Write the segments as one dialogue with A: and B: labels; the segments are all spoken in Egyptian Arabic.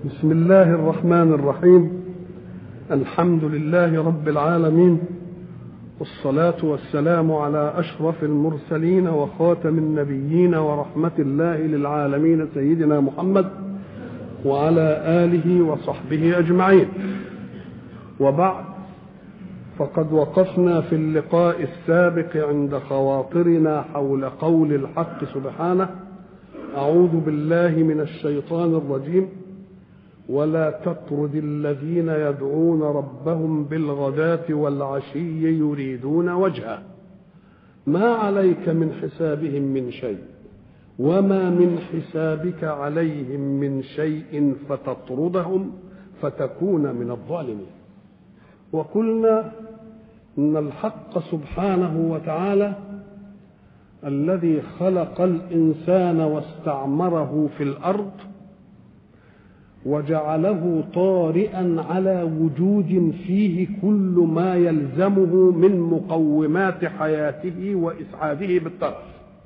A: بسم الله الرحمن الرحيم الحمد لله رب العالمين والصلاة والسلام على أشرف المرسلين وخاتم النبيين ورحمة الله للعالمين سيدنا محمد وعلى آله وصحبه أجمعين وبعد فقد وقفنا في اللقاء السابق عند خواطرنا حول قول الحق سبحانه أعوذ بالله من الشيطان الرجيم ولا تطرد الذين يدعون ربهم بالغداة والعشي يريدون وجهه ما عليك من حسابهم من شيء وما من حسابك عليهم من شيء فتطردهم فتكون من الظالمين وقلنا ان الحق سبحانه وتعالى الذي خلق الانسان واستعمره في الارض وجعله طارئا على وجود فيه كل ما يلزمه من مقومات حياته واسعاده بالطرف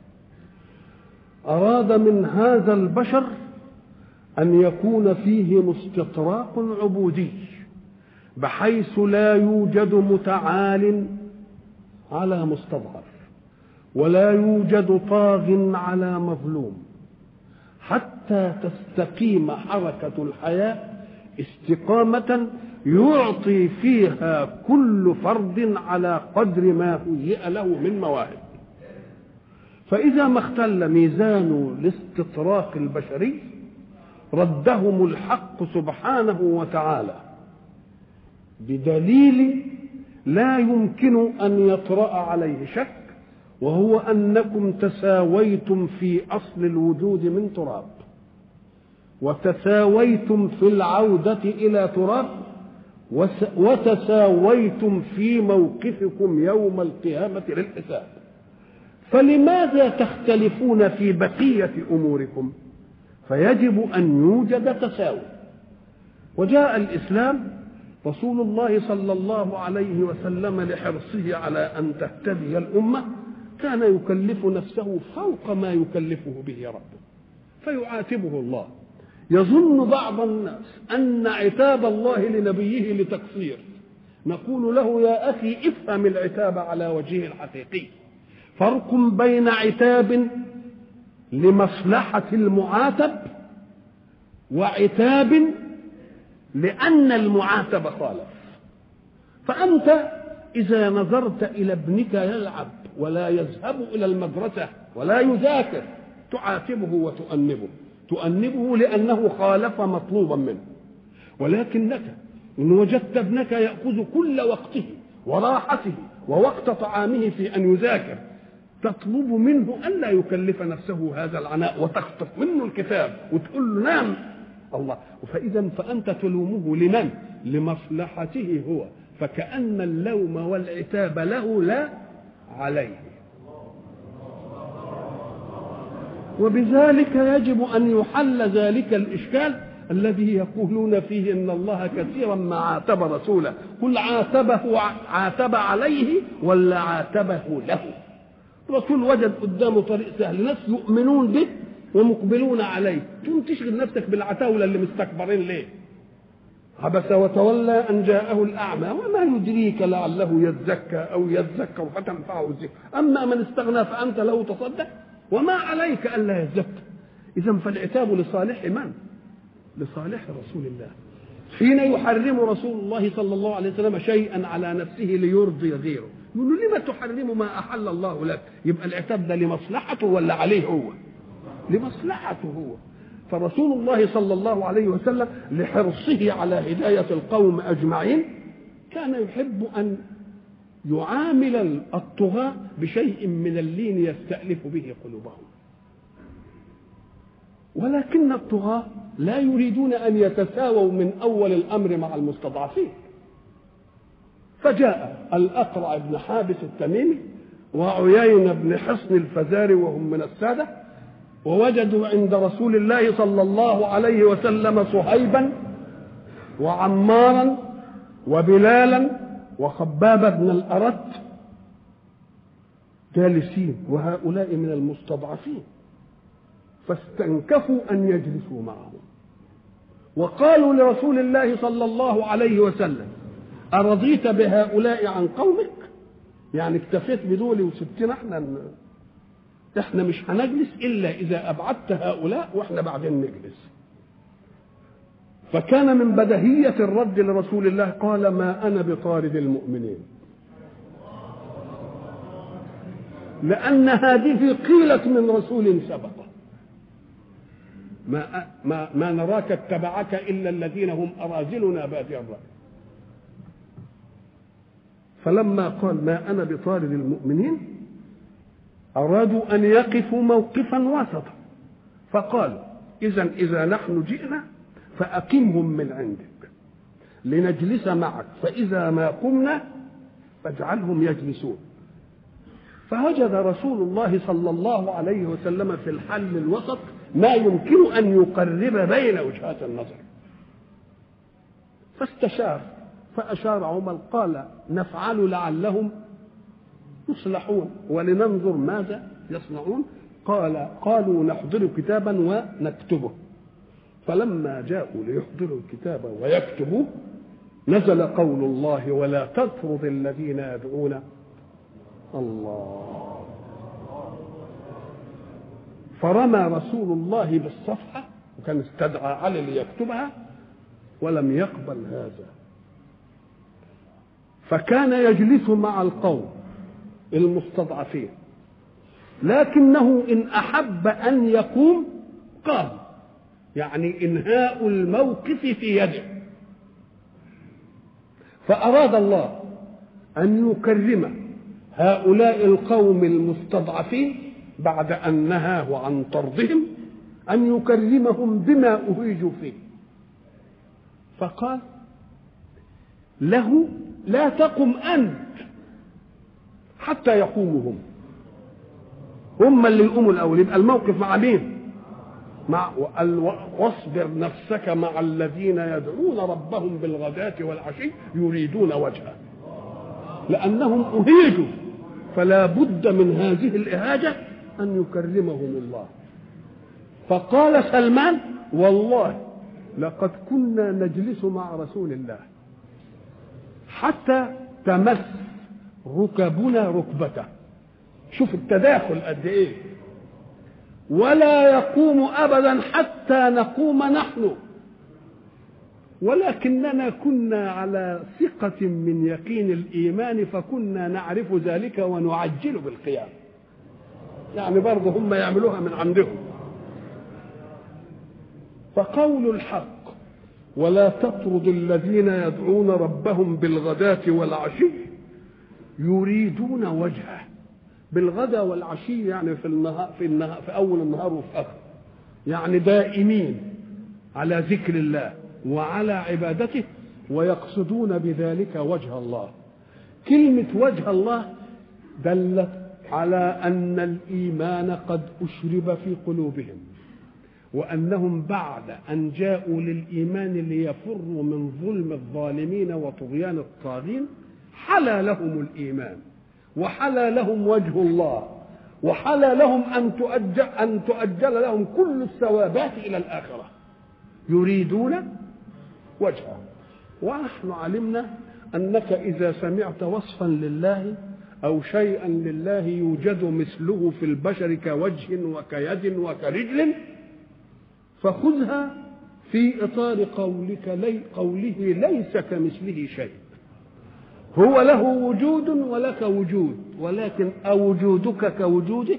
A: اراد من هذا البشر ان يكون فيه مستطراق عبودي بحيث لا يوجد متعال على مستضعف ولا يوجد طاغ على مظلوم حتى تستقيم حركة الحياة استقامة يعطي فيها كل فرد على قدر ما هيئ له من مواهب فإذا ما اختل ميزان الاستطراق البشري ردهم الحق سبحانه وتعالى بدليل لا يمكن أن يطرأ عليه شك وهو انكم تساويتم في اصل الوجود من تراب وتساويتم في العوده الى تراب وتساويتم في موقفكم يوم القيامه للحساب فلماذا تختلفون في بقيه اموركم فيجب ان يوجد تساوي وجاء الاسلام رسول الله صلى الله عليه وسلم لحرصه على ان تهتدي الامه كان يكلف نفسه فوق ما يكلفه به ربه فيعاتبه الله يظن بعض الناس ان عتاب الله لنبيه لتقصير نقول له يا اخي افهم العتاب على وجهه الحقيقي فرق بين عتاب لمصلحه المعاتب وعتاب لان المعاتب خالف فانت اذا نظرت الى ابنك يلعب ولا يذهب إلى المدرسة ولا يذاكر تعاتبه وتؤنبه تؤنبه لأنه خالف مطلوبا منه ولكنك إن وجدت ابنك يأخذ كل وقته وراحته ووقت طعامه في أن يذاكر تطلب منه ألا يكلف نفسه هذا العناء وتخطف منه الكتاب وتقول له نام الله فإذا فأنت تلومه لمن؟ لمصلحته هو فكأن اللوم والعتاب له لا عليه وبذلك يجب ان يحل ذلك الاشكال الذي يقولون فيه ان الله كثيرا ما عاتب رسوله قل عاتبه عاتب عليه ولا عاتبه له الرسول وجد قدامه طريق سهل ناس يؤمنون به ومقبلون عليه تقوم تشغل نفسك بالعتاوله اللي مستكبرين ليه عبس وتولى أن جاءه الأعمى وما يدريك لعله يزكى أو يذكر فتنفعه الذكر أما من استغنى فأنت له تصدق وما عليك ألا يزكى إذا فالعتاب لصالح من؟ لصالح رسول الله حين يحرم رسول الله صلى الله عليه وسلم شيئا على نفسه ليرضي غيره يقول له لما تحرم ما أحل الله لك يبقى العتاب ده لمصلحته ولا عليه هو لمصلحته هو فرسول الله صلى الله عليه وسلم لحرصه على هداية القوم أجمعين كان يحب أن يعامل الطغاة بشيء من اللين يستألف به قلوبهم ولكن الطغاة لا يريدون أن يتساووا من أول الأمر مع المستضعفين فجاء الأقرع بن حابس التميمي وعيين بن حصن الفزاري وهم من السادة ووجدوا عند رسول الله صلى الله عليه وسلم صهيبا وعمارا وبلالا وخباب بن الأرت جالسين وهؤلاء من المستضعفين فاستنكفوا أن يجلسوا معهم وقالوا لرسول الله صلى الله عليه وسلم أرضيت بهؤلاء عن قومك يعني اكتفيت بدول وسبتنا احنا احنا مش هنجلس الا اذا ابعدت هؤلاء واحنا بعدين نجلس فكان من بدهية الرد لرسول الله قال ما أنا بطارد المؤمنين لأن هذه قيلت من رسول سبق ما ما ما نراك اتبعك إلا الذين هم أراذلنا بادي الرأي فلما قال ما أنا بطارد المؤمنين أرادوا أن يقفوا موقفا وسطا فقالوا إذا إذا نحن جئنا فأقمهم من عندك لنجلس معك فإذا ما قمنا فاجعلهم يجلسون فوجد رسول الله صلى الله عليه وسلم في الحل الوسط ما يمكن أن يقرب بين وجهات النظر فاستشار فأشار عمر قال نفعل لعلهم يصلحون ولننظر ماذا يصنعون قال قالوا نحضر كتابا ونكتبه فلما جاءوا ليحضروا الكتاب ويكتبوه نزل قول الله ولا تطرد الذين يدعون الله فرمى رسول الله بالصفحة وكان استدعى علي ليكتبها ولم يقبل هذا فكان يجلس مع القوم المستضعفين لكنه إن أحب أن يقوم قام يعني إنهاء الموقف في يده فأراد الله أن يكرم هؤلاء القوم المستضعفين بعد أن نهاه عن طردهم أن يكرمهم بما أهيجوا فيه فقال له لا تقم أنت حتى يقوموا هم هم اللي يقوموا الأول يبقى الموقف مع مين مع واصبر نفسك مع الذين يدعون ربهم بالغداة والعشي يريدون وجهه لأنهم أهيجوا فلا بد من هذه الإهاجة أن يكرمهم الله فقال سلمان والله لقد كنا نجلس مع رسول الله حتى تمس ركبنا ركبته شوف التداخل قد ايه ولا يقوم ابدا حتى نقوم نحن ولكننا كنا على ثقة من يقين الإيمان فكنا نعرف ذلك ونعجل بالقيام يعني برضه هم يعملوها من عندهم فقول الحق ولا تطرد الذين يدعون ربهم بالغداة والعشي يريدون وجهه بالغدا والعشي يعني في النهار في النهار في اول النهار وفي اخر يعني دائمين على ذكر الله وعلى عبادته ويقصدون بذلك وجه الله كلمة وجه الله دلت على أن الإيمان قد أشرب في قلوبهم وأنهم بعد أن جاءوا للإيمان ليفروا من ظلم الظالمين وطغيان الطاغين حلى لهم الإيمان وحلى لهم وجه الله وحلى لهم أن تؤجل, أن تؤجل لهم كل الثوابات إلى الآخرة يريدون وجهه ونحن علمنا أنك إذا سمعت وصفا لله أو شيئا لله يوجد مثله في البشر كوجه وكيد وكرجل فخذها في إطار قولك لي قوله ليس كمثله شيء هو له وجود ولك وجود ولكن أوجودك كوجوده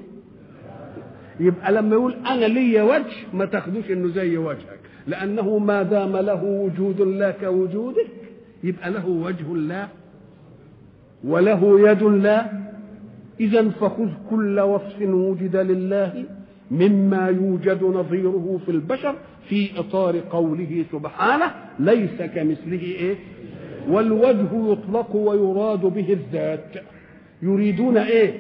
A: يبقى لما يقول أنا لي وجه ما تاخدوش إنه زي وجهك لأنه ما دام له وجود لا كوجودك يبقى له وجه لا وله يد لا إذا فخذ كل وصف وجد لله مما يوجد نظيره في البشر في إطار قوله سبحانه ليس كمثله إيه والوجه يطلق ويراد به الذات يريدون ايه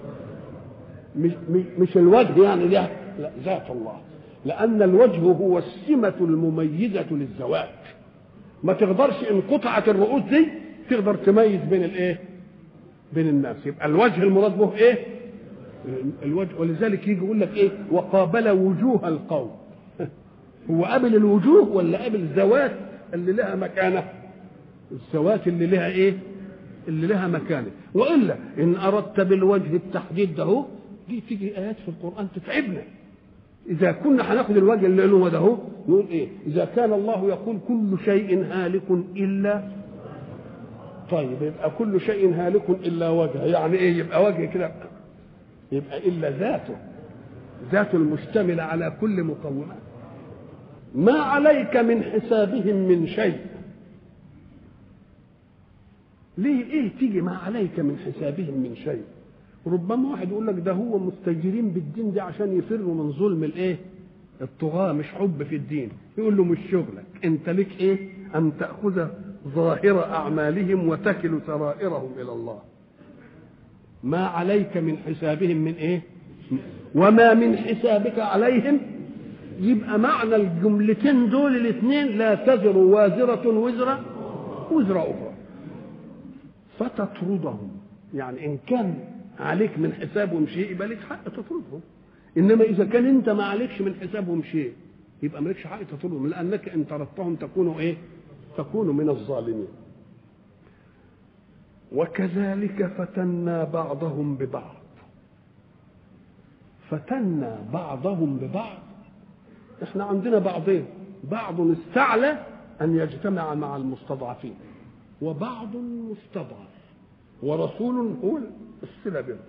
A: مش, مش الوجه يعني لا ذات الله لان الوجه هو السمه المميزه للزواج ما تقدرش ان قطعت الرؤوس دي تقدر تميز بين الايه بين الناس يبقى الوجه المراد به ايه الوجه ولذلك يجي يقول لك ايه وقابل وجوه القوم هو قابل الوجوه ولا قابل ذوات اللي لها مكانه الذوات اللي لها ايه اللي لها مكانه والا ان اردت بالوجه التحديد ده دي تيجي ايات في القران تتعبنا اذا كنا هناخد الوجه اللي هو ده هو نقول ايه اذا كان الله يقول كل شيء هالك الا طيب يبقى كل شيء هالك الا وجهه يعني ايه يبقى وجه كده يبقى الا ذاته ذاته المشتمله على كل مقومات ما عليك من حسابهم من شيء ليه ايه تيجي ما عليك من حسابهم من شيء ربما واحد يقول لك ده هو مستجيرين بالدين ده عشان يفروا من ظلم الايه الطغاة مش حب في الدين يقول له مش شغلك انت لك ايه ان تأخذ ظاهر اعمالهم وتكل سرائرهم الى الله ما عليك من حسابهم من ايه وما من حسابك عليهم يبقى معنى الجملتين دول الاثنين لا تزر وازرة وزر وزر أخرى فتطردهم يعني إن كان عليك من حسابهم شيء يبقى لك حق تطردهم إنما إذا كان أنت ما عليكش من حسابهم شيء يبقى مالكش حق تطردهم لأنك إن طردتهم تكونوا إيه؟ تكونوا من الظالمين وكذلك فتنا بعضهم ببعض فتنا بعضهم ببعض احنا عندنا بعضين بعض استعلى ان يجتمع مع المستضعفين وبعض مستضعف ورسول هو الصله بينهم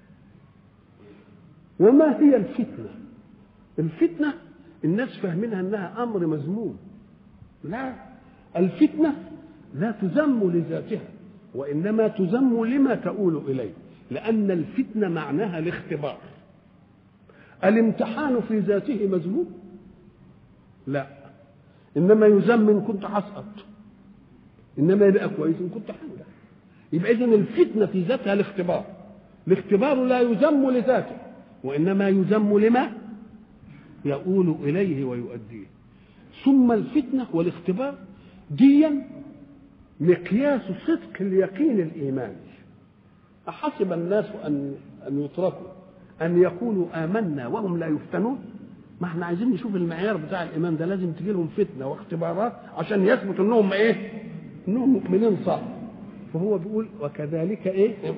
A: وما هي الفتنه الفتنه الناس فاهمينها انها امر مذموم لا الفتنه لا تذم لذاتها وانما تذم لما تؤول اليه لان الفتنه معناها الاختبار الامتحان في ذاته مذموم لا انما يذم ان كنت هسقط انما يبقى كويس ان كنت هنجح يبقى اذا الفتنه في ذاتها الاختبار الاختبار لا يذم لذاته وانما يذم لما يؤول اليه ويؤديه ثم الفتنه والاختبار ديا مقياس صدق اليقين الايماني احسب الناس ان ان يتركوا ان يقولوا امنا وهم لا يفتنون ما احنا عايزين نشوف المعيار بتاع الايمان ده لازم تجي لهم فتنه واختبارات عشان يثبت انهم ايه انهم مؤمنين صح فهو بيقول وكذلك ايه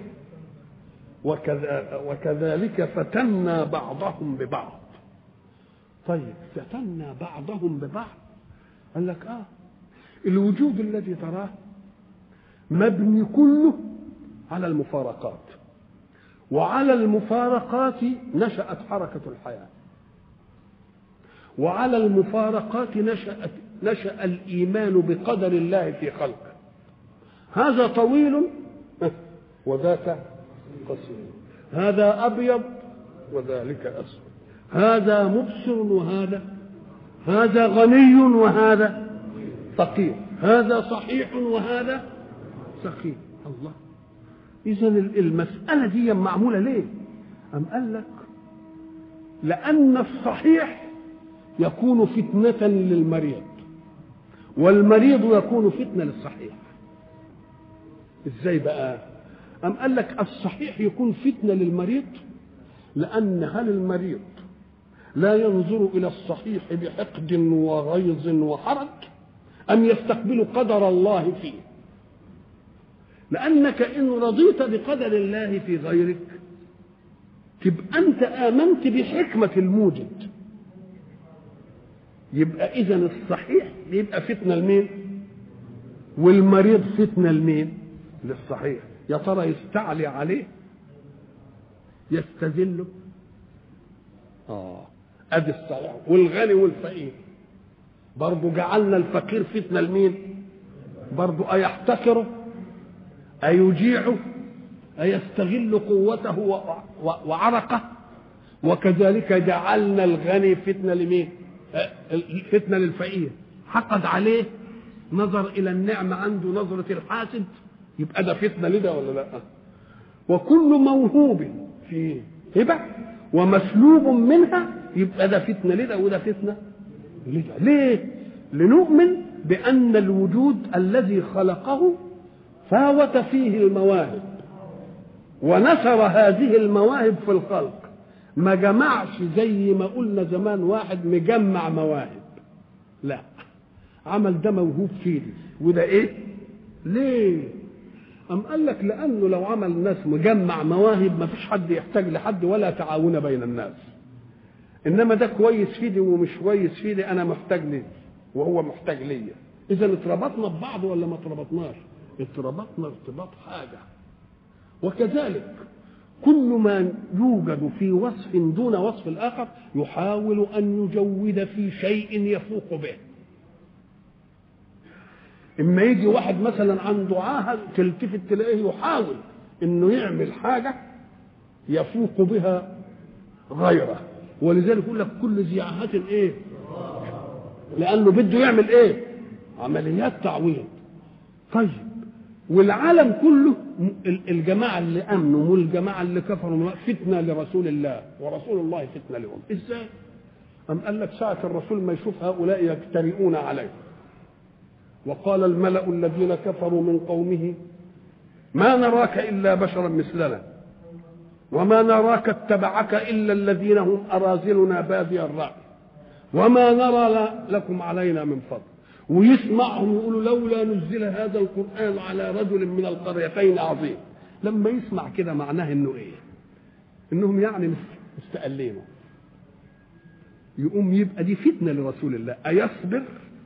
A: وكذا وكذلك فتنا بعضهم ببعض طيب فتنا بعضهم ببعض قال لك اه الوجود الذي تراه مبني كله على المفارقات وعلى المفارقات نشأت حركة الحياة وعلى المفارقات نشأت نشأ الإيمان بقدر الله في خلقه هذا طويل وذاك قصير هذا أبيض وذلك أسود هذا مبصر وهذا هذا غني وهذا فقير هذا صحيح وهذا سخيف الله إذا المسألة دي معمولة ليه؟ أم قال لك لأن الصحيح يكون فتنة للمريض والمريض يكون فتنة للصحيح ازاي بقى أم قال لك الصحيح يكون فتنة للمريض لأن هل المريض لا ينظر إلى الصحيح بحقد وغيظ وحرج أم يستقبل قدر الله فيه لأنك إن رضيت بقدر الله في غيرك تبقى أنت آمنت بحكمة الموجد يبقى إذا الصحيح يبقى فتنة لمين؟ والمريض فتنة لمين؟ للصحيح يا ترى يستعلي عليه يستذله اه ادي الصحيح والغني والفقير برضه جعلنا الفقير فتنه لمين برضه ايحتكره ايجيعه ايستغل قوته وعرقه وكذلك جعلنا الغني فتنه لمين فتنه للفقير حقد عليه نظر الى النعمه عنده نظره الحاسد يبقى ده فتنه لده ولا لا وكل موهوب في هبه ومسلوب منها يبقى ده فتنه لده وده فتنه لده ليه لنؤمن بان الوجود الذي خلقه فاوت فيه المواهب ونشر هذه المواهب في الخلق ما جمعش زي ما قلنا زمان واحد مجمع مواهب لا عمل ده موهوب فيه وده ايه ليه أم قال لك لأنه لو عمل الناس مجمع مواهب ما فيش حد يحتاج لحد ولا تعاون بين الناس إنما ده كويس في دي ومش كويس في دي أنا محتاج لي وهو محتاج ليا إذا اتربطنا ببعض ولا ما اتربطناش؟ اتربطنا ارتباط حاجة وكذلك كل ما يوجد في وصف دون وصف الآخر يحاول أن يجود في شيء يفوق به اما يجي واحد مثلا عنده عاهه تلتفت تلاقيه يحاول انه يعمل حاجه يفوق بها غيره ولذلك يقول لك كل ذي عاهه ايه لانه بده يعمل ايه عمليات تعويض طيب والعالم كله الجماعه اللي امنوا والجماعه اللي كفروا فتنه لرسول الله ورسول الله فتنه لهم ازاي أم قال لك ساعة الرسول ما يشوف هؤلاء يجترئون عليه وقال الملأ الذين كفروا من قومه ما نراك إلا بشرا مثلنا وما نراك اتبعك إلا الذين هم أرازلنا بادي الرأي وما نرى لكم علينا من فضل ويسمعهم يقولوا لولا نزل هذا القرآن على رجل من القريتين عظيم لما يسمع كده معناه انه ايه انهم يعني مستقلينه يقوم يبقى دي فتنه لرسول الله ايصبر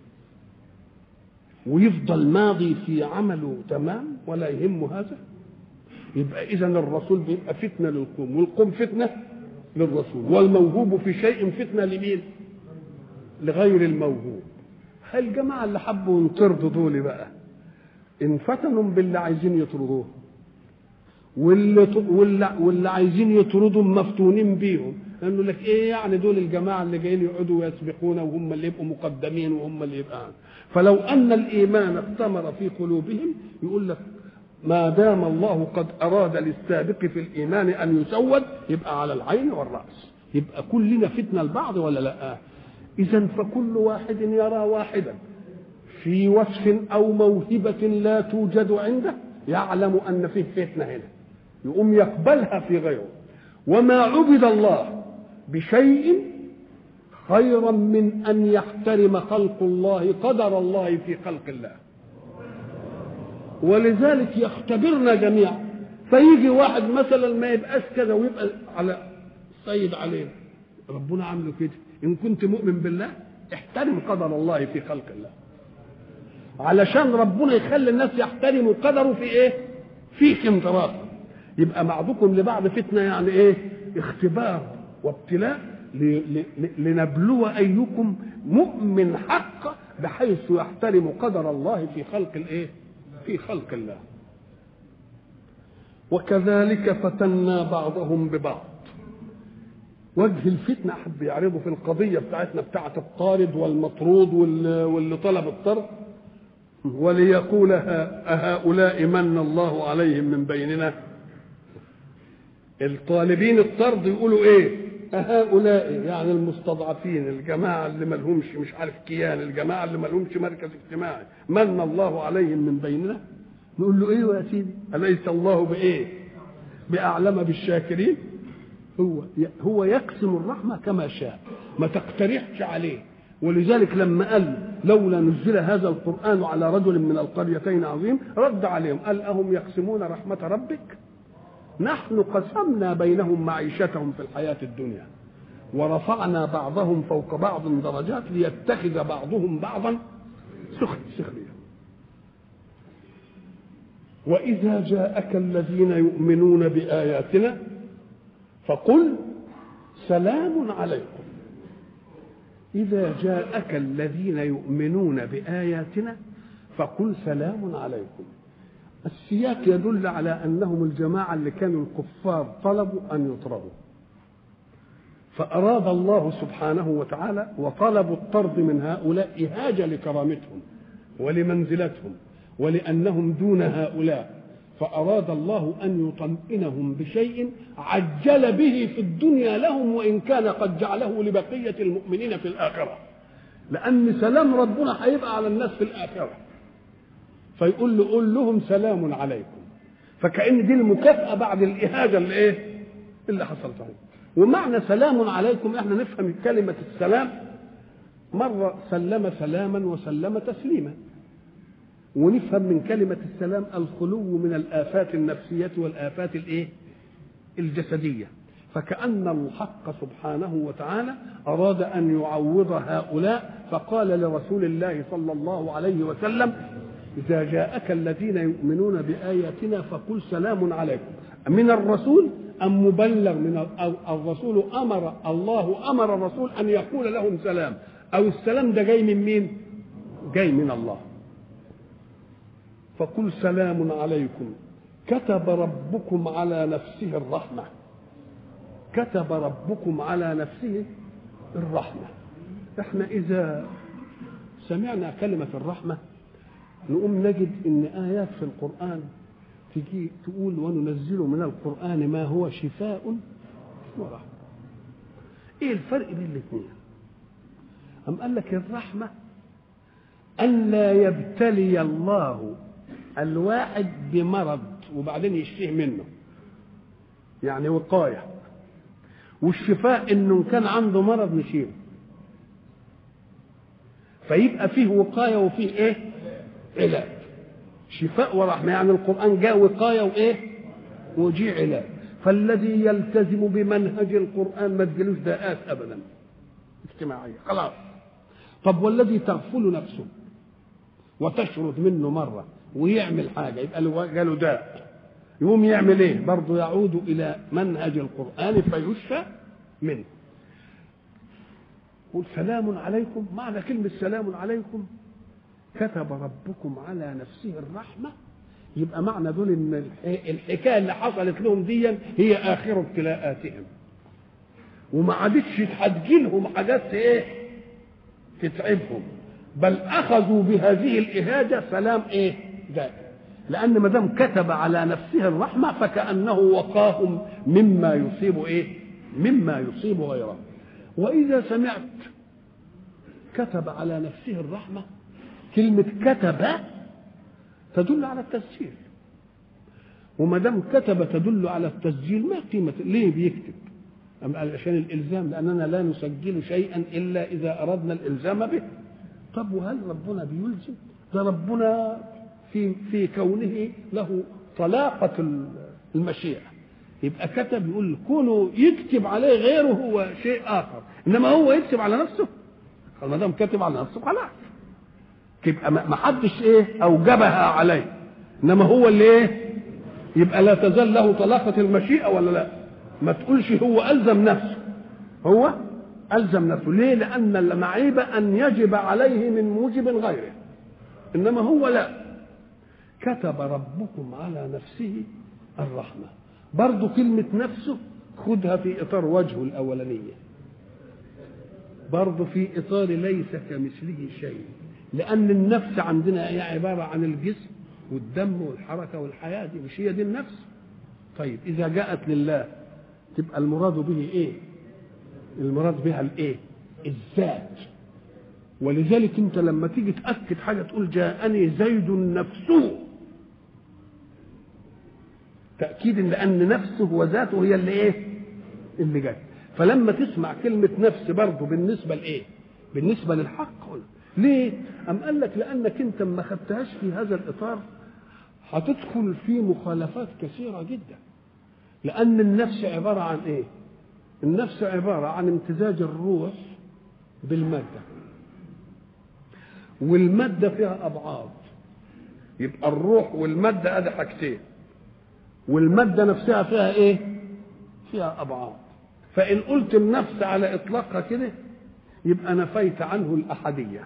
A: ويفضل ماضي في عمله تمام ولا يهمه هذا يبقى اذا الرسول بيبقى فتنه للقوم والقوم فتنه للرسول والموهوب في شيء فتنه لمين لغير الموهوب هل الجماعه اللي حبوا ينطردوا دول بقى انفتنوا باللي عايزين يطردوه واللي واللي, واللي عايزين يطردوا مفتونين بيهم لانه لك ايه يعني دول الجماعه اللي جايين يقعدوا ويسبقونا وهم اللي يبقوا مقدمين وهم اللي يبقى فلو ان الايمان اثمر في قلوبهم يقول لك ما دام الله قد اراد للسابق في الايمان ان يسود يبقى على العين والراس يبقى كلنا فتنه البعض ولا لا اذا فكل واحد يرى واحدا في وصف او موهبه لا توجد عنده يعلم ان فيه فتنه هنا يقوم يقبلها في غيره وما عبد الله بشيء خيرا من ان يحترم خلق الله قدر الله في خلق الله ولذلك يختبرنا جميعا فيجي واحد مثلا ما يبقاش كذا ويبقى على سيد علينا ربنا عامله كده ان كنت مؤمن بالله احترم قدر الله في خلق الله علشان ربنا يخلي الناس يحترموا قدره في ايه فيك انت يبقى بعضكم لبعض فتنه يعني ايه اختبار وابتلاء لنبلو ايكم مؤمن حق بحيث يحترم قدر الله في خلق الايه في خلق الله وكذلك فتنا بعضهم ببعض وجه الفتنة حب يعرضه في القضية بتاعتنا بتاعت الطارد والمطرود واللي طلب الطرد وليقول أهؤلاء من الله عليهم من بيننا الطالبين الطرد يقولوا ايه هؤلاء يعني المستضعفين الجماعة اللي ما لهمش مش عارف كيان الجماعة اللي ما لهمش مركز اجتماعي من الله عليهم من بيننا نقول له ايه يا سيدي أليس الله بإيه بأعلم بالشاكرين هو هو يقسم الرحمة كما شاء ما تقترحش عليه ولذلك لما قال لولا نزل هذا القرآن على رجل من القريتين عظيم رد عليهم قال أهم يقسمون رحمة ربك نحن قسمنا بينهم معيشتهم في الحياة الدنيا ورفعنا بعضهم فوق بعض درجات ليتخذ بعضهم بعضا سخريا وإذا جاءك الذين يؤمنون بآياتنا فقل سلام عليكم إذا جاءك الذين يؤمنون بآياتنا فقل سلام عليكم السياق يدل على انهم الجماعه اللي كانوا الكفار طلبوا ان يطردوا فاراد الله سبحانه وتعالى وطلبوا الطرد من هؤلاء اهاجه لكرامتهم ولمنزلتهم ولانهم دون هؤلاء فاراد الله ان يطمئنهم بشيء عجل به في الدنيا لهم وان كان قد جعله لبقيه المؤمنين في الاخره لان سلام ربنا هيبقى على الناس في الاخره فيقول له قول لهم سلام عليكم فكأن دي المكافأة بعد الإهاجة اللي إيه؟ اللي حصلت لهم ومعنى سلام عليكم احنا نفهم كلمة السلام مرة سلم سلاما وسلم تسليما ونفهم من كلمة السلام الخلو من الآفات النفسية والآفات الإيه؟ الجسدية فكأن الحق سبحانه وتعالى أراد أن يعوض هؤلاء فقال لرسول الله صلى الله عليه وسلم إذا جاءك الذين يؤمنون بآياتنا فقل سلام عليكم من الرسول أم مبلغ من الرسول أمر الله أمر الرسول أن يقول لهم سلام أو السلام ده جاي من مين؟ جاي من الله فقل سلام عليكم كتب ربكم على نفسه الرحمة كتب ربكم على نفسه الرحمة احنا إذا سمعنا كلمة الرحمة نقوم نجد ان ايات في القران تجي تقول وننزل من القران ما هو شفاء ورحمه ايه الفرق بين الاثنين ام قال لك الرحمه ان لا يبتلي الله الواحد بمرض وبعدين يشفيه منه يعني وقايه والشفاء انه كان عنده مرض نشيله فيبقى فيه وقايه وفيه ايه علاج شفاء ورحمة يعني القرآن جاء وقاية وإيه وجي علاج فالذي يلتزم بمنهج القرآن ما تجيلوش داءات أبدا اجتماعية خلاص طب والذي تغفل نفسه وتشرد منه مرة ويعمل حاجة يبقى له داء يقوم يعمل ايه برضه يعود إلى منهج القرآن فيشفى منه قل سلام عليكم معنى كلمة سلام عليكم كتب ربكم على نفسه الرحمة يبقى معنى دول ان الحكايه اللي حصلت لهم دي هي اخر ابتلاءاتهم وما عادتش هتجيلهم حاجات ايه تتعبهم بل اخذوا بهذه الاهاجه سلام ايه دائم لان ما دام كتب على نفسه الرحمه فكانه وقاهم مما يصيب ايه مما يصيب غيره واذا سمعت كتب على نفسه الرحمه كلمة كتب تدل على التسجيل وما دام كتب تدل على التسجيل ما قيمة ليه بيكتب؟ أم عشان الإلزام لأننا لا نسجل شيئا إلا إذا أردنا الإلزام به طب وهل ربنا بيلزم؟ ده ربنا في في كونه له طلاقة المشيئة يبقى كتب يقول كونه يكتب عليه غيره هو شيء آخر إنما هو يكتب على نفسه ما دام كتب على نفسه خلاص تبقى ما حدش ايه اوجبها عليه انما هو اللي ايه يبقى لا تزال له طلاقة المشيئة ولا لا ما تقولش هو ألزم نفسه هو ألزم نفسه ليه لأن المعيب أن يجب عليه من موجب غيره إنما هو لا كتب ربكم على نفسه الرحمة برضو كلمة نفسه خدها في إطار وجهه الأولانية برضو في إطار ليس كمثله شيء لأن النفس عندنا هي عبارة عن الجسم والدم والحركة والحياة دي مش هي دي النفس طيب إذا جاءت لله تبقى المراد به إيه المراد بها الإيه الذات ولذلك أنت لما تيجي تأكد حاجة تقول جاءني زيد نفسه تأكيد لأن نفسه وذاته هي اللي إيه اللي جاي فلما تسمع كلمة نفس برضه بالنسبة لإيه بالنسبة للحق قل ليه؟ أم قال لك لأنك أنت ما خدتهاش في هذا الإطار هتدخل في مخالفات كثيرة جدا لأن النفس عبارة عن إيه؟ النفس عبارة عن امتزاج الروح بالمادة والمادة فيها أبعاد يبقى الروح والمادة أدي حاجتين والمادة نفسها فيها إيه؟ فيها أبعاد فإن قلت النفس على إطلاقها كده يبقى نفيت عنه الأحدية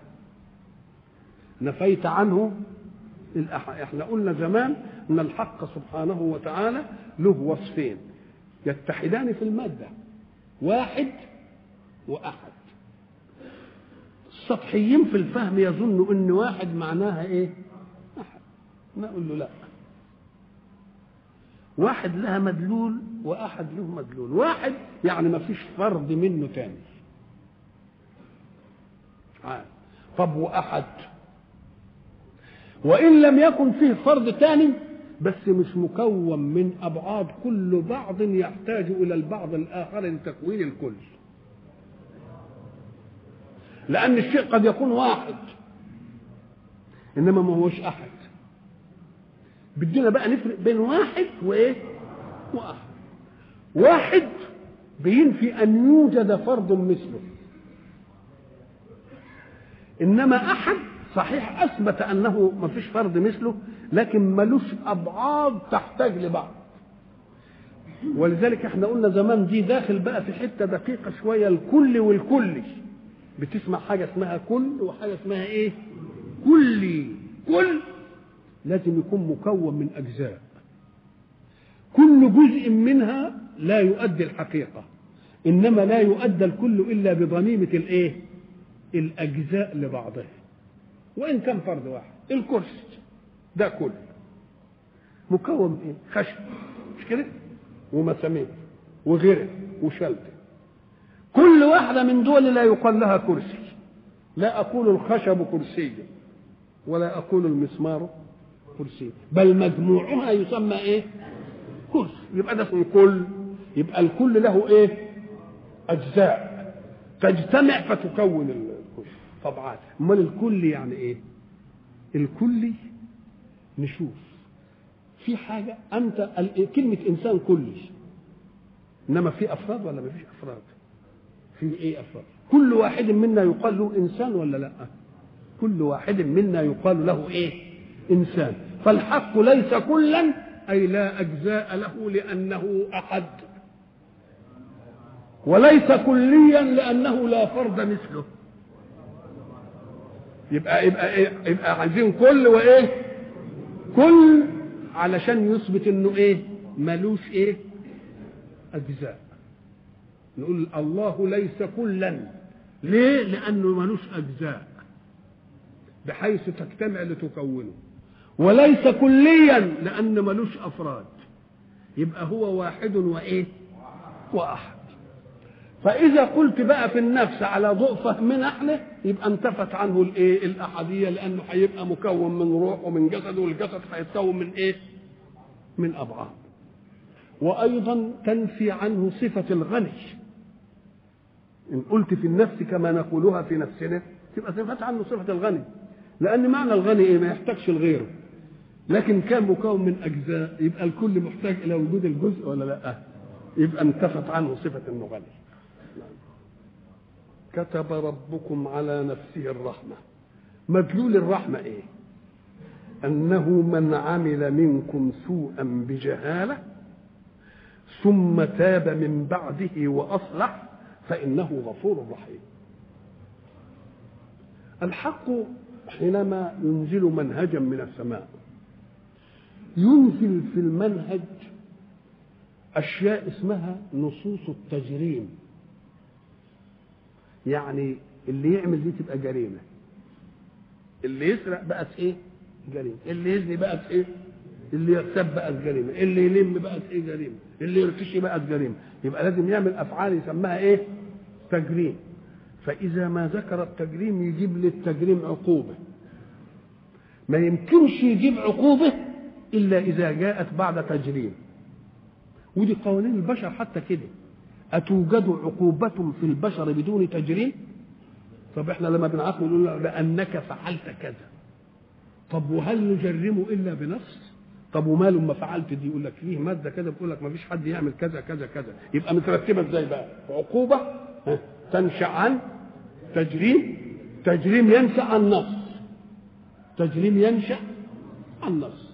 A: نفيت عنه الأح... احنا قلنا زمان ان الحق سبحانه وتعالى له وصفين يتحدان في المادة واحد وأحد السطحيين في الفهم يظنوا ان واحد معناها ايه أحد نقول له لا واحد لها مدلول واحد له مدلول واحد يعني ما فيش فرد منه تاني عاد. طب واحد وان لم يكن فيه فرد ثاني بس مش مكون من ابعاد كل بعض يحتاج الى البعض الاخر لتكوين الكل لان الشيء قد يكون واحد انما ما هوش احد بدنا بقى نفرق بين واحد وايه واحد واحد بينفي ان يوجد فرد مثله انما احد صحيح اثبت انه ما فيش فرد مثله لكن ملوش ابعاد تحتاج لبعض ولذلك احنا قلنا زمان دي داخل بقى في حته دقيقه شويه الكل والكلي بتسمع حاجه اسمها كل وحاجه اسمها ايه كلي كل لازم يكون مكون من اجزاء كل جزء منها لا يؤدي الحقيقه انما لا يؤدى الكل الا بضميمه الايه الاجزاء لبعضها وان كان فرد واحد الكرسي ده كل مكون من ايه خشب مش كده ومسامير وغيره وشلته كل واحده من دول لا يقال لها كرسي لا اقول الخشب كرسي ولا اقول المسمار كرسي بل مجموعها يسمى ايه كرسي يبقى ده اسمه كل يبقى الكل له ايه اجزاء تجتمع فتكون الكل طبعا امال الكل يعني ايه الكلي نشوف في حاجه انت كلمه انسان كلي انما في افراد ولا ما فيش افراد في ايه افراد كل واحد منا يقال له انسان ولا لا كل واحد منا يقال له ايه انسان فالحق ليس كلا اي لا اجزاء له لانه احد وليس كليا لانه لا فرد مثله يبقى يبقى إيه؟ يبقى عايزين كل وايه كل علشان يثبت انه ايه ملوش ايه اجزاء نقول الله ليس كلا ليه لانه ملوش اجزاء بحيث تجتمع لتكونه وليس كليا لان ملوش افراد يبقى هو واحد وايه واحد فاذا قلت بقى في النفس على ضوء فهمنا احنا يبقى انتفت عنه الايه الاحاديه لانه هيبقى مكون من روح ومن جسد والجسد هيتكون من ايه من ابعاد وايضا تنفي عنه صفه الغني ان قلت في النفس كما نقولها في نفسنا تبقى صفت عنه صفه الغني لان معنى الغني ايه ما يحتاجش لغيره لكن كان مكون من اجزاء يبقى الكل محتاج الى وجود الجزء ولا لا يبقى انتفت عنه صفه انه غني كتب ربكم على نفسه الرحمة مدلول الرحمة ايه أنه من عمل منكم سوءا بجهالة ثم تاب من بعده وأصلح فإنه غفور رحيم الحق حينما ينزل منهجا من السماء ينزل في المنهج أشياء اسمها نصوص التجريم يعني اللي يعمل دي تبقى جريمه اللي يسرق بقت ايه جريمه اللي يزني بقت ايه اللي يغتاب بقت جريمه اللي يلم بقت ايه جريمه اللي يرتشي بقت جريمه يبقى لازم يعمل افعال يسميها ايه تجريم فاذا ما ذكر التجريم يجيب للتجريم عقوبه ما يمكنش يجيب عقوبه الا اذا جاءت بعد تجريم ودي قوانين البشر حتى كده أتوجد عقوبة في البشر بدون تجريم؟ طب احنا لما بنعاقبه نقول له لأنك فعلت كذا. طب وهل نجرمه إلا بنص؟ طب وما لما فعلت دي يقول لك فيه مادة كذا بتقول لك ما فيش حد يعمل كذا كذا كذا، يبقى مترتبة ازاي بقى؟ عقوبة تنشأ عن تجريم تجريم ينشأ عن نص. تجريم ينشأ عن نص.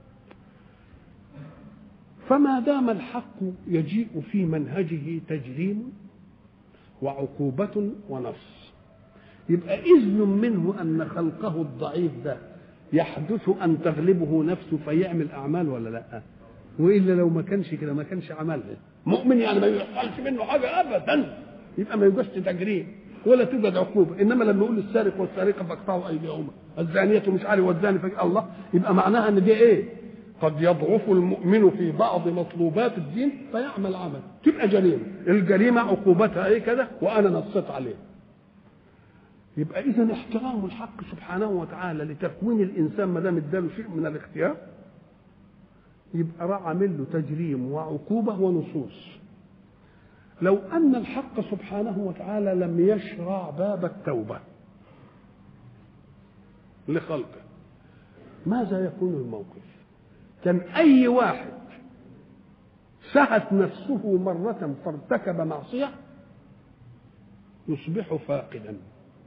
A: فما دام الحق يجيء في منهجه تجريم وعقوبة ونص يبقى إذن منه أن خلقه الضعيف ده يحدث أن تغلبه نفسه فيعمل أعمال ولا لا وإلا لو ما كانش كده ما كانش عملها مؤمن يعني ما يحصلش منه حاجة أبدا يبقى ما يوجدش تجريم ولا توجد عقوبة إنما لما يقول السارق والسارقة فاقطعوا أيديهما الزانية مش عارف والزاني فجأة الله يبقى معناها إن دي إيه قد يضعف المؤمن في بعض مطلوبات الدين فيعمل عمل تبقى جريمه الجريمه عقوبتها ايه كده وانا نصيت عليه يبقى اذا احترام الحق سبحانه وتعالى لتكوين الانسان ما دام اداله شيء من الاختيار يبقى راح عامل له تجريم وعقوبه ونصوص لو أن الحق سبحانه وتعالى لم يشرع باب التوبة لخلقه ماذا يكون الموقف كان أي واحد سهت نفسه مرة فارتكب معصية يصبح فاقدا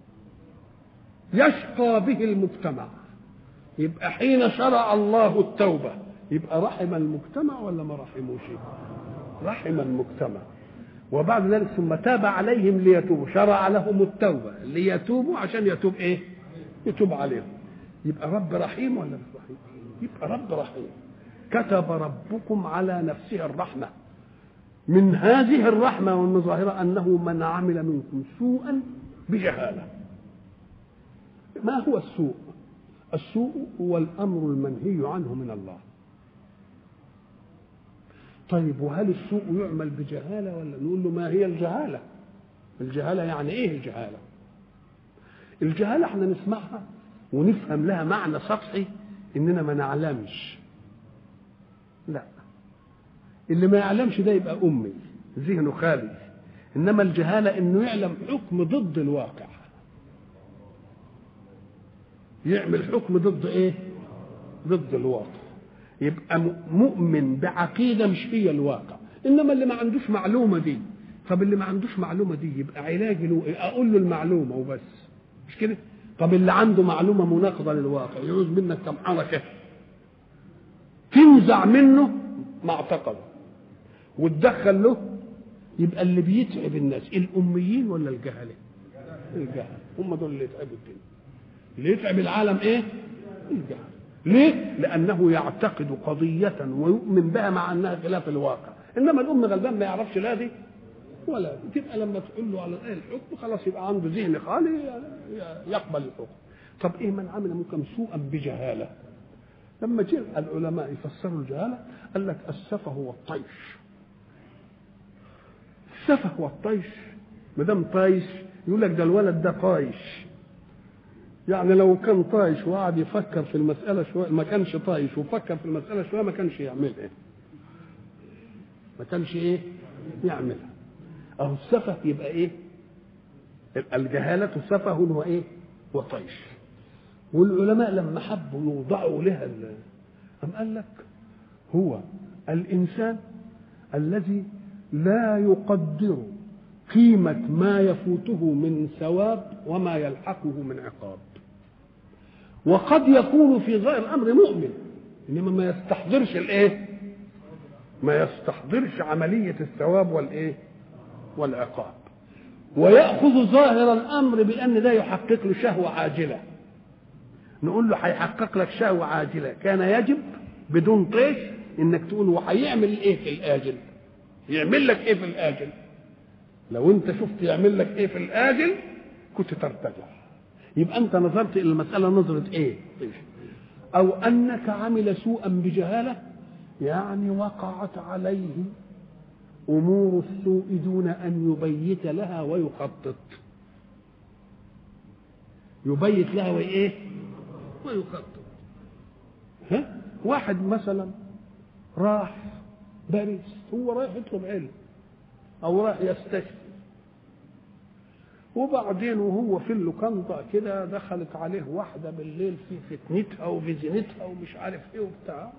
A: يشقى به المجتمع يبقى حين شرع الله التوبة يبقى رحم المجتمع ولا ما رحموش رحم المجتمع وبعد ذلك ثم تاب عليهم ليتوبوا شرع لهم التوبة ليتوبوا عشان يتوب ايه يتوب عليهم يبقى رب رحيم ولا مش رحيم يبقى رب رحيم كتب ربكم على نفسه الرحمة من هذه الرحمة والمظاهرة أنه من عمل منكم سوءا بجهالة ما هو السوء السوء هو الأمر المنهي عنه من الله طيب وهل السوء يعمل بجهالة ولا نقول له ما هي الجهالة الجهالة يعني ايه الجهالة الجهالة احنا نسمعها ونفهم لها معنى سطحي اننا ما نعلمش لا اللي ما يعلمش ده يبقى امي ذهنه خالي انما الجهاله انه يعلم حكم ضد الواقع يعمل حكم ضد ايه ضد الواقع يبقى مؤمن بعقيده مش هي الواقع انما اللي ما عندوش معلومه دي طب اللي ما عندوش معلومه دي يبقى علاج له إيه؟ اقول له المعلومه وبس مش كده طب اللي عنده معلومه مناقضه للواقع يعوز منك كم حركه تنزع منه معتقده وتدخل له يبقى اللي بيتعب الناس الاميين ولا الجهله الجهله هم دول اللي يتعبوا الدنيا اللي يتعب العالم ايه الجهل ليه لانه يعتقد قضيه ويؤمن بها مع انها خلاف الواقع انما الام غلبان ما يعرفش لا دي ولا دي تبقى لما تقول له على ايه الحكم خلاص يبقى عنده ذهن خالي يقبل الحكم طب ايه من عمل ممكن سوءا بجهاله لما جاء العلماء يفسروا الجهاله قال لك السفه والطيش السفه والطيش ما دام طايش يقول لك ده الولد ده طايش يعني لو كان طايش وقعد يفكر في المسألة شوية ما كانش طايش وفكر في المسألة شوية ما كانش يعملها ما كانش ايه يعملها اهو السفه يبقى ايه الجهالة سفه وايه وطيش والعلماء لما حبوا يوضعوا لها أم قال لك هو الإنسان الذي لا يقدر قيمة ما يفوته من ثواب وما يلحقه من عقاب وقد يكون في ظاهر الأمر مؤمن إنما ما يستحضرش الإيه ما يستحضرش عملية الثواب والإيه والعقاب ويأخذ ظاهر الأمر بأن ده يحقق له شهوة عاجلة نقول له هيحقق لك شهوة عاجلة كان يجب بدون طيش انك تقول وهيعمل ايه في الاجل يعمل لك ايه في الاجل لو انت شفت يعمل لك ايه في الاجل كنت ترتجع يبقى انت نظرت الى المسألة نظرة ايه او انك عمل سوءا بجهالة يعني وقعت عليه امور السوء دون ان يبيت لها ويخطط يبيت لها وايه ويخطط ها واحد مثلا راح باريس هو رايح يطلب علم او رايح يستشفي وبعدين وهو في اللوكاندا كده دخلت عليه واحدة بالليل في فتنتها وفي زينتها ومش عارف ايه وبتاع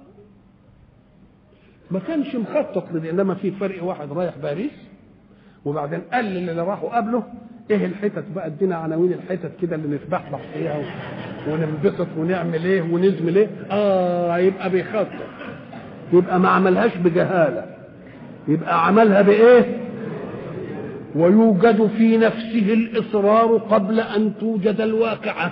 A: ما كانش مخطط لدي انما في فرق واحد رايح باريس وبعدين قال اللي راحوا قبله ايه الحتت بقى ادينا عناوين الحتت كده اللي نتبحبح فيها وننبسط ونعمل ايه ونزمل ايه اه يبقى بيخطط يبقى ما عملهاش بجهاله يبقى عملها بايه ويوجد في نفسه الاصرار قبل ان توجد الواقعه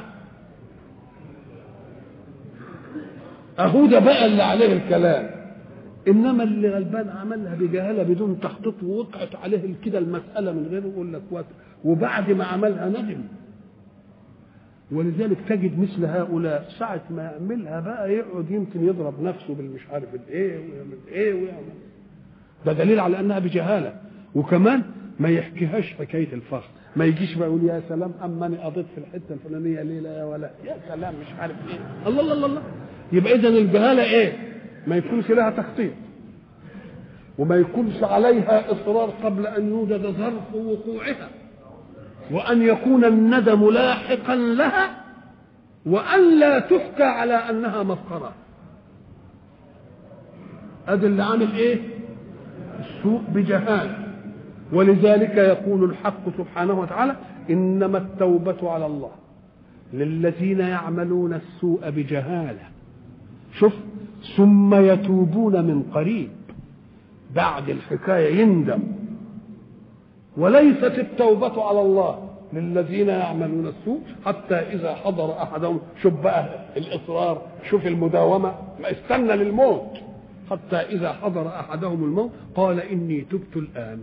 A: اهو ده بقى اللي عليه الكلام انما اللي غلبان عملها بجهاله بدون تخطيط ووقعت عليه كده المساله من غيره يقول لك وقت وبعد ما عملها ندم ولذلك تجد مثل هؤلاء ساعة ما يعملها بقى يقعد يمكن يضرب نفسه بالمش عارف الايه ويعمل ايه ويعمل ده دليل على انها بجهاله وكمان ما يحكيهاش حكايه الفخر ما يجيش بقى يقول يا سلام اما انا قضيت في الحته الفلانيه ليله يا ولا يا سلام مش عارف ايه الله الله الله, الله. يبقى اذا الجهاله ايه؟ ما يكونش لها تخطيط وما يكونش عليها إصرار قبل أن يوجد ظرف وقوعها وأن يكون الندم لاحقا لها وأن لا تحكى على أنها مفخرة ادي اللي عامل ايه السوء بجهاله ولذلك يقول الحق سبحانه وتعالى انما التوبه على الله للذين يعملون السوء بجهاله شوف ثم يتوبون من قريب بعد الحكايه يندم وليست التوبه على الله للذين يعملون السوء حتى اذا حضر احدهم شوف بقى الاصرار شوف المداومه ما استنى للموت حتى إذا حضر أحدهم الموت قال إني تبت الآن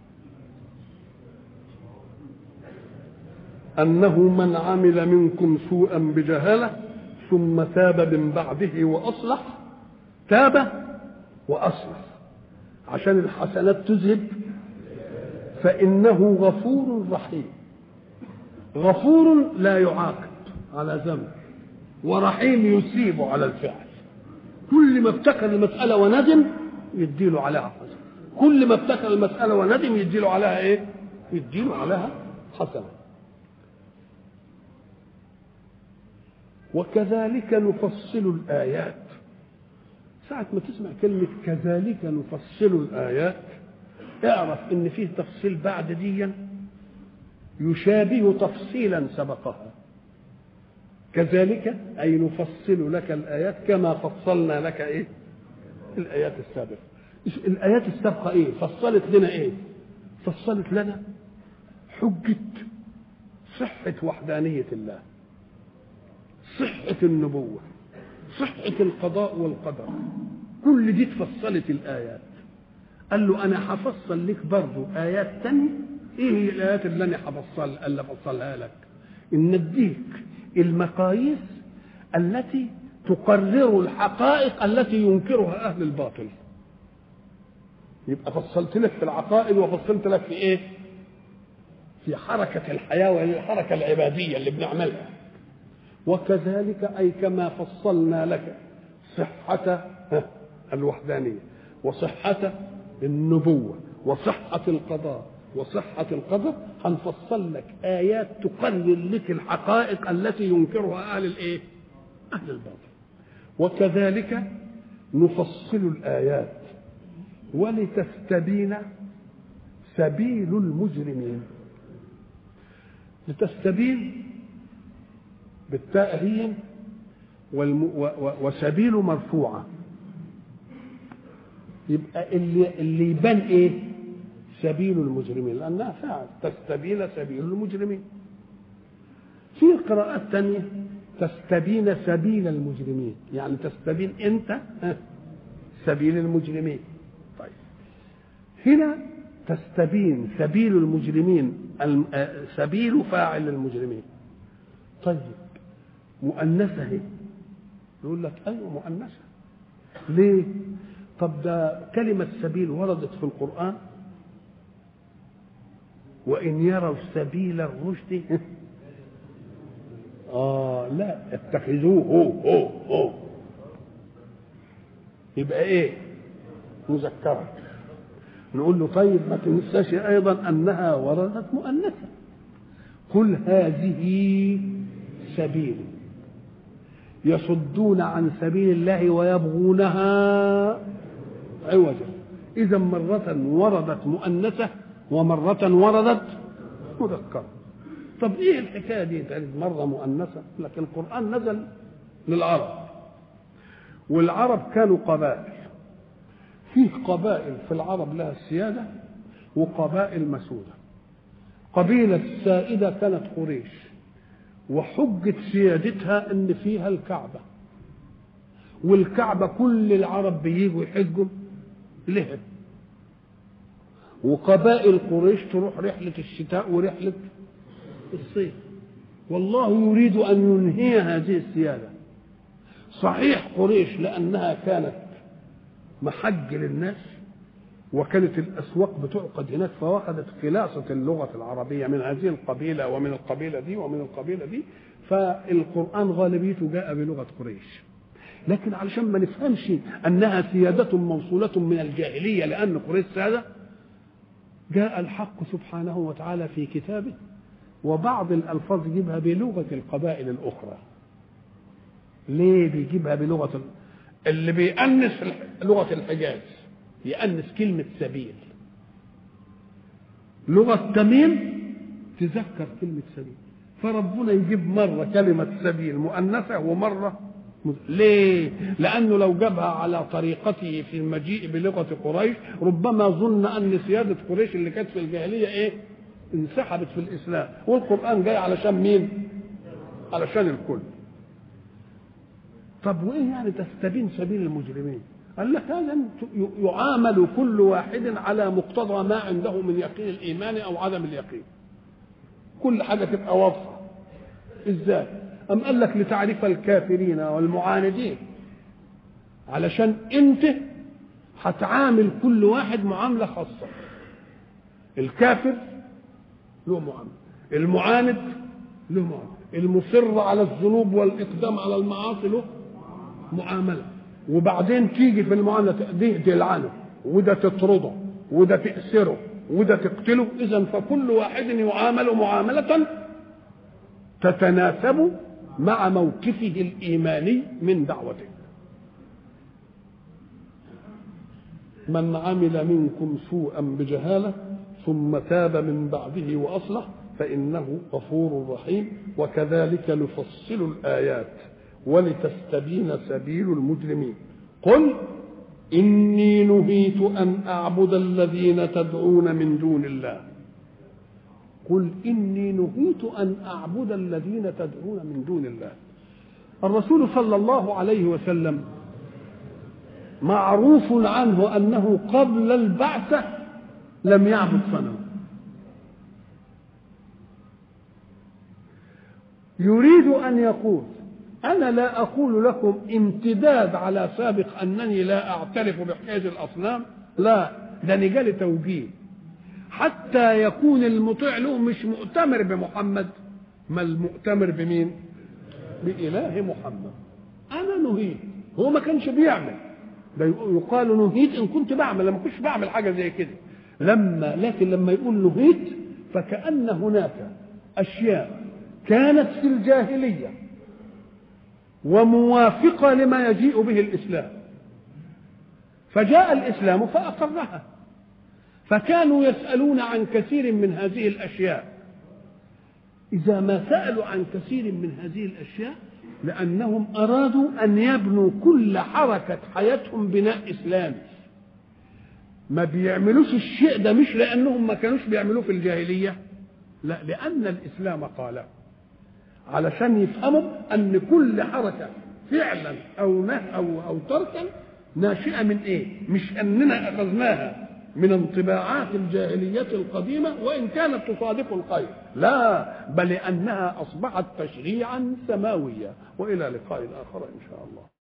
A: أنه من عمل منكم سوءا بجهالة ثم تاب من بعده وأصلح تاب وأصلح عشان الحسنات تذهب فإنه غفور رحيم غفور لا يعاقب على ذنب ورحيم يثيب على الفعل كل ما ابتكر المسألة وندم يديله عليها حسنة كل ما ابتكر المسألة وندم يديله عليها ايه يديله عليها حسنة وكذلك نفصل الآيات ساعة ما تسمع كلمة كذلك نفصل الآيات اعرف ان فيه تفصيل بعد ديا يشابه تفصيلا سبقها كذلك أي نفصل لك الآيات كما فصلنا لك إيه الآيات السابقة الآيات السابقة إيه فصلت لنا إيه فصلت لنا حجة صحة وحدانية الله صحة النبوة صحة القضاء والقدر كل دي تفصلت الآيات قال له أنا هفصل لك برضه آيات تانية إيه هي الآيات اللي أنا هفصل اللي أفصلها لك إن أديك المقاييس التي تقرر الحقائق التي ينكرها اهل الباطل يبقى فصلت لك في العقائد وفصلت لك في ايه في حركة الحياة وهي الحركة العبادية اللي بنعملها وكذلك أي كما فصلنا لك صحة الوحدانية وصحة النبوة وصحة القضاء وصحة القدر هنفصل لك آيات تقرر لك الحقائق التي ينكرها أهل الإيه؟ أهل الباطل وكذلك نفصل الآيات ولتستبين سبيل المجرمين لتستبين بالتاء هي والم... و... و... وسبيل مرفوعة يبقى اللي اللي يبان ايه؟ سبيل المجرمين لأنها فعل تستبين سبيل المجرمين في قراءات ثانية تستبين سبيل المجرمين يعني تستبين أنت سبيل المجرمين طيب هنا تستبين سبيل المجرمين سبيل فاعل المجرمين طيب مؤنثة هي يقول لك أيوة مؤنثة ليه؟ طب ده كلمة سبيل وردت في القرآن وإن يروا سبيل الرشد آه لا اتخذوه هو هو هو يبقى إيه؟ مذكرة نقول له طيب ما تنساش أيضا أنها وردت مؤنثة قل هذه سبيل يصدون عن سبيل الله ويبغونها عوجا إذا مرة وردت مؤنثة ومرة وردت مذكرة طب ايه الحكايه دي تقول مره مؤنثه لكن القران نزل للعرب والعرب كانوا قبائل فيه قبائل في العرب لها السياده وقبائل مسوده قبيله السائده كانت قريش وحجة سيادتها ان فيها الكعبة والكعبة كل العرب بيجوا يحجوا لها وقبائل قريش تروح رحلة الشتاء ورحلة الصيف والله يريد أن ينهي هذه السيادة صحيح قريش لأنها كانت محج للناس وكانت الأسواق بتعقد هناك فأخذت خلاصة اللغة العربية من هذه القبيلة ومن القبيلة دي ومن القبيلة دي فالقرآن غالبيته جاء بلغة قريش لكن علشان ما نفهمش انها سيادة موصولة من الجاهلية لان قريش سادة جاء الحق سبحانه وتعالى في كتابه وبعض الالفاظ يجيبها بلغة القبائل الاخرى ليه بيجيبها بلغة اللي بيأنس لغة الحجاز يأنس كلمة سبيل لغة تميم تذكر كلمة سبيل فربنا يجيب مرة كلمة سبيل مؤنثة ومرة ليه؟ لأنه لو جابها على طريقته في المجيء بلغة قريش ربما ظن أن سيادة قريش اللي كانت في الجاهلية إيه؟ انسحبت في الإسلام والقرآن جاي علشان مين؟ علشان الكل طب وإيه يعني تستبين سبيل المجرمين؟ قال لك هذا يعامل كل واحد على مقتضى ما عنده من يقين الإيمان أو عدم اليقين كل حاجة تبقى واضحة ازاي أم قال لك لتعرف الكافرين والمعاندين علشان انت هتعامل كل واحد معاملة خاصة الكافر له معاملة المعاند له معاملة المصر على الذنوب والإقدام على المعاصي له معاملة وبعدين تيجي في المعاملة دي تلعنه وده تطرده وده تأسره وده تقتله إذا فكل واحد يعامل معاملة تتناسب مع موقفه الإيماني من دعوته من عمل منكم سوءا بجهالة ثم تاب من بعده وأصلح فإنه غفور رحيم وكذلك نفصل الآيات ولتستبين سبيل المجرمين قل إني نهيت أن أعبد الذين تدعون من دون الله قل إني نهيت أن أعبد الذين تدعون من دون الله الرسول صلى الله عليه وسلم معروف عنه أنه قبل البعثة لم يعبد صنم يريد أن يقول أنا لا أقول لكم امتداد على سابق أنني لا أعترف بحكاية الأصنام لا ده نجالي توجيه حتى يكون المطيع له مش مؤتمر بمحمد ما المؤتمر بمين بإله محمد أنا نهيت هو ما كانش بيعمل ده يقال نهيت إن كنت بعمل لما كنتش بعمل حاجة زي كده لما لكن لما يقول نهيت فكأن هناك أشياء كانت في الجاهلية وموافقة لما يجيء به الإسلام فجاء الإسلام فأقرها فكانوا يسألون عن كثير من هذه الأشياء إذا ما سألوا عن كثير من هذه الأشياء لأنهم أرادوا أن يبنوا كل حركة حياتهم بناء إسلامي ما بيعملوش الشيء ده مش لأنهم ما كانوش بيعملوه في الجاهلية لا لأن الإسلام قاله علشان يفهموا ان كل حركه فعلا او نه او او تركا ناشئه من ايه؟ مش اننا اخذناها من انطباعات الجاهلية القديمة وإن كانت تصادف الخير لا بل أنها أصبحت تشريعا سماويا وإلى لقاء آخر إن شاء الله